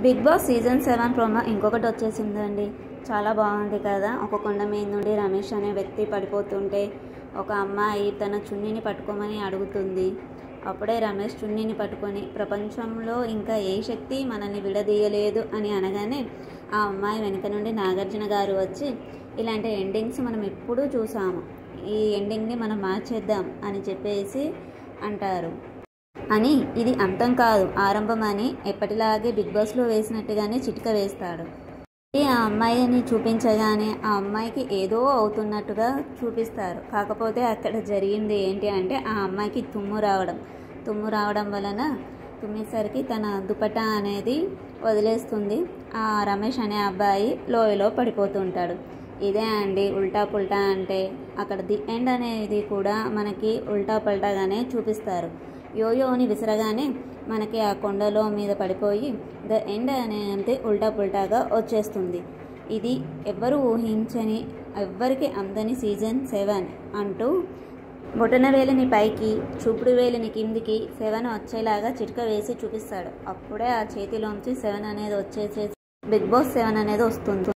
big boss season seven promo ఇంకొకటి వచ్చేసిందండి చాలా బాగుంది కదా ఒక కొండ మీద నుండి రమేష్ అనే వ్యక్తి పడిపోతుంటే ఒక అమ్మాయి తన చున్నీని పట్టుకోమని అడుగుతుంది అప్పుడే రమేష్ చున్నీని పట్టుకొని ప్రపంచంలో ఇంకా ఏ శక్తి మనల్ని విడదీయలేదు అని అనగానే ఆ అమ్మాయి వెనుక నుండి నాగార్జున గారు వచ్చి ఇలాంటి ఎండింగ్స్ మనం ఎప్పుడూ చూసాము ఈ ఎండింగ్ని మనం మార్చేద్దాం అని చెప్పేసి అంటారు అని ఇది అంతం కాదు ఆరంభం అని ఎప్పటిలాగే బిగ్ బాస్లో వేసినట్టుగానే చిటిక వేస్తాడు ఈ ఆ అమ్మాయిని చూపించగానే ఆ అమ్మాయికి ఏదో అవుతున్నట్టుగా చూపిస్తారు కాకపోతే అక్కడ జరిగింది ఏంటి అంటే ఆ అమ్మాయికి తుమ్ము రావడం తుమ్ము రావడం వలన తుమ్మేసరికి తన దుపట్టా అనేది వదిలేస్తుంది ఆ రమేష్ అనే అబ్బాయి లోయలో పడిపోతుంటాడు ఇదే అండి ఉల్టా పుల్టా అంటే అక్కడ ది ఎండ్ అనేది కూడా మనకి ఉల్టా పల్టాగానే చూపిస్తారు యోయోని విసరగానే మనకి ఆ కొండలో మీద పడిపోయి ద ఎండ్ అనేది ఉల్టా పుల్టాగా వచ్చేస్తుంది ఇది ఎవ్వరు ఊహించని ఎవ్వరికి అందని సీజన్ సెవెన్ అంటూ బొటన వేలిని పైకి చూపుడు వేలిని కిందికి సెవెన్ వచ్చేలాగా చిట్క వేసి చూపిస్తాడు అప్పుడే ఆ చేతిలోంచి సెవెన్ అనేది వచ్చేసేసి బిగ్ బాస్ సెవెన్ అనేది వస్తుంది